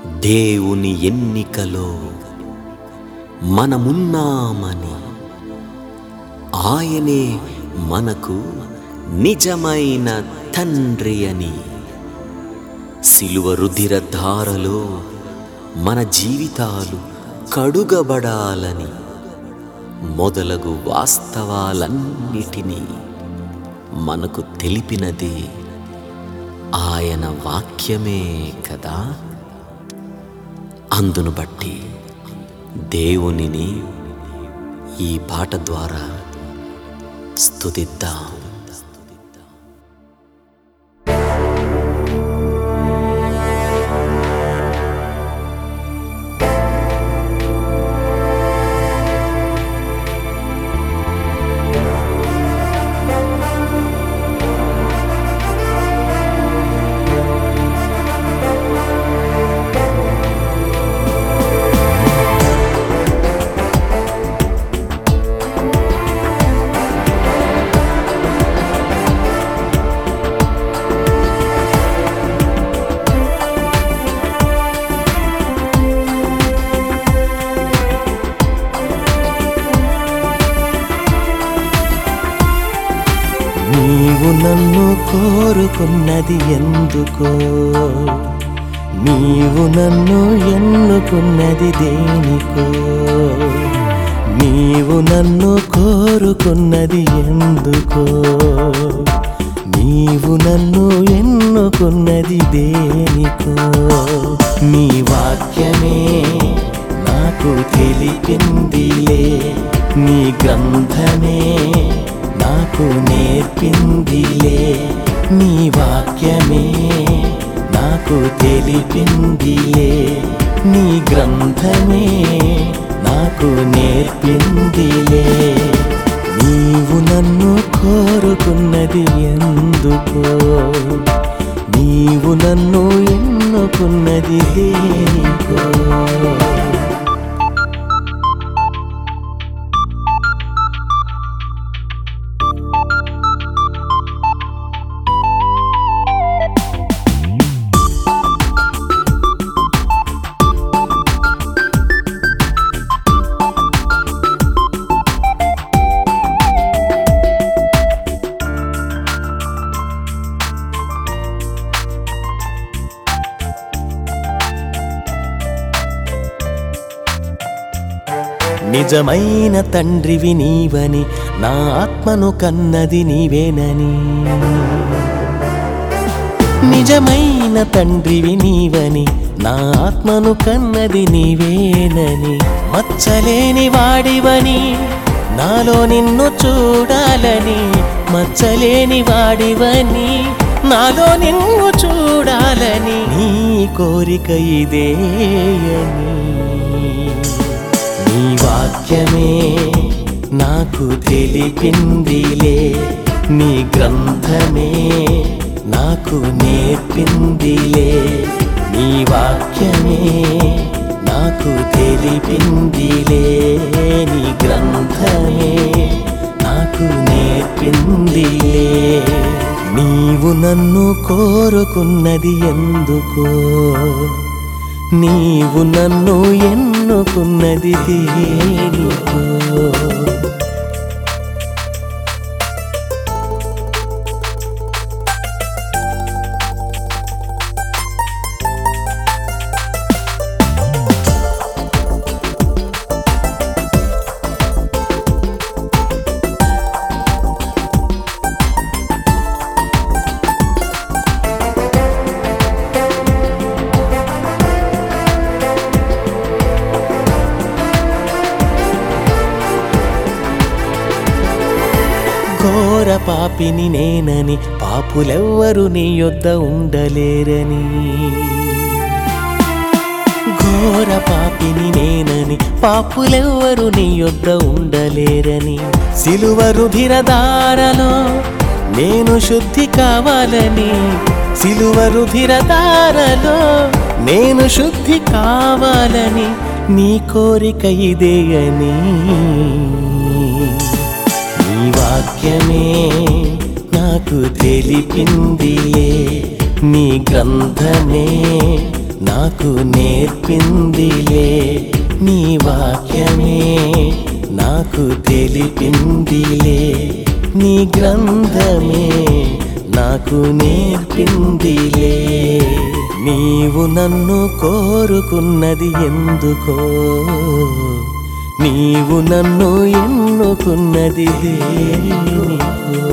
దేవుని ఎన్నికలో మనమున్నామని ఆయనే మనకు నిజమైన తండ్రి అని సిలువ రుధిర ధారలో మన జీవితాలు కడుగబడాలని మొదలగు వాస్తవాలన్నిటినీ మనకు తెలిపినదే ఆయన వాక్యమే కదా అందును బట్టి దేవునిని ఈ పాట ద్వారా స్తుతిద్దాం నీవు నన్ను కోరుకున్నది ఎందుకో నీవు నన్ను ఎన్నుకున్నది దేనికో నీవు నన్ను కోరుకున్నది ఎందుకో నీవు నన్ను ఎన్నుకున్నది దేనికో నీ వాక్యమే నాకు తెలిపిందిలే నీ గ్రంథమే నాకు నేర్పిందిలే నీ వాక్యమే నాకు తెలిపిందిలే నీ గ్రంథమే నాకు నేర్పిందిలే నీవు నన్ను కోరుకున్నది ఎందుకో నీవు నన్ను ఎన్నుకున్నది దేనికో నిజమైన తండ్రివి నీవని నా ఆత్మను కన్నది నీవేనని నిజమైన తండ్రివి నీవని నా ఆత్మను కన్నది నీవేనని మచ్చలేని వాడివని నాలో నిన్ను చూడాలని మచ్చలేని వాడివని నాలో నిన్ను చూడాలని నీ కోరిక ఇదేయని నీ వాక్యమే నాకు తెలిపిందిలే నీ గ్రంథమే నాకు నేర్పిందిలే నీ వాక్యమే నాకు తెలిపిందిలే నీ గ్రంథమే నాకు నేర్పిందిలే నీవు నన్ను కోరుకున్నది ఎందుకో నీవు నన్ను ఎన్నుకున్నది దేనికో ఘోర పాపిని నేనని పాపులెవ్వరు నీ యొద్ద ఉండలేరని ఘోర పాపిని నేనని పాపులెవ్వరు నీ యొద్ద ఉండలేరని సిలువ రుధిరదారలో నేను శుద్ధి కావాలని సిలువ రుధిరదారలో నేను శుద్ధి కావాలని నీ కోరిక ఇదేయని నీ వాక్యమే నాకు తెలిపిందిలే నీ గ్రంథమే నాకు నేర్పిందిలే నీ వాక్యమే నాకు తెలిపిందిలే నీ గ్రంథమే నాకు నేర్పిందిలే నీవు నన్ను కోరుకున్నది ఎందుకో నీవు నన్ను ఎన్నుకున్నది దేనికో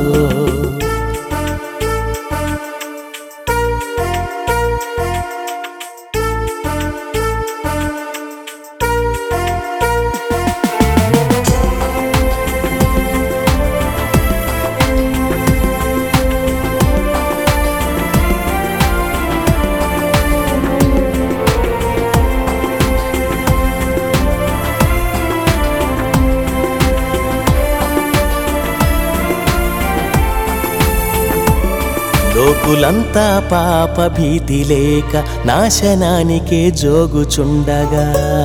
లోకులంతా పాప భీతి లేక నాశనానికే జోగుచుండగా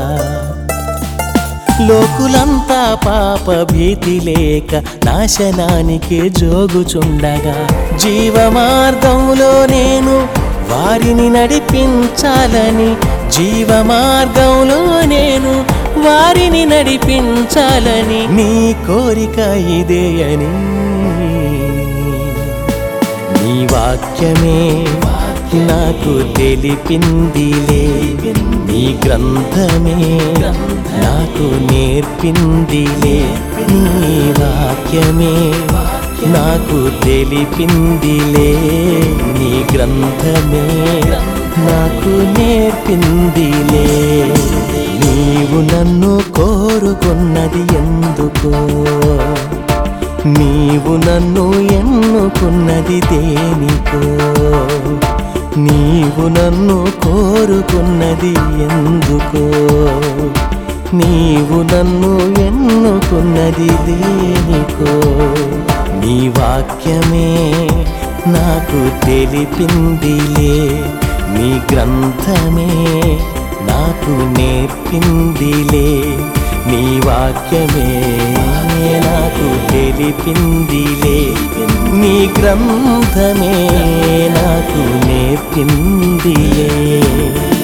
లోకులంతా పాప భీతి లేక నాశనానికే జోగుచుండగా జీవ మార్గంలో నేను వారిని నడిపించాలని జీవ మార్గంలో నేను వారిని నడిపించాలని నీ కోరిక ఇదే అని నీ వాక్యమే నాకు తెలిపిందిలే నీ గ్రంథమే నాకు నేర్పిందిలే నీ వాక్యమే నాకు తెలిపిందిలే నీ గ్రంథమే నాకు నేర్పిందిలే నీవు నన్ను కోరుకున్నది ఎందుకో నీవు నన్ను ఎన్నుకున్నది దేనికో నీవు నన్ను కోరుకున్నది ఎందుకో నీవు నన్ను ఎన్నుకున్నది దేనికో నీ వాక్యమే నాకు తెలిపిందిలే నీ గ్రంథమే నాకు నేర్పిందిలే నీ వాక్యమే నాకు తెలిపిందిలే నీ గ్రంథమే నాకు నేర్పిందిలే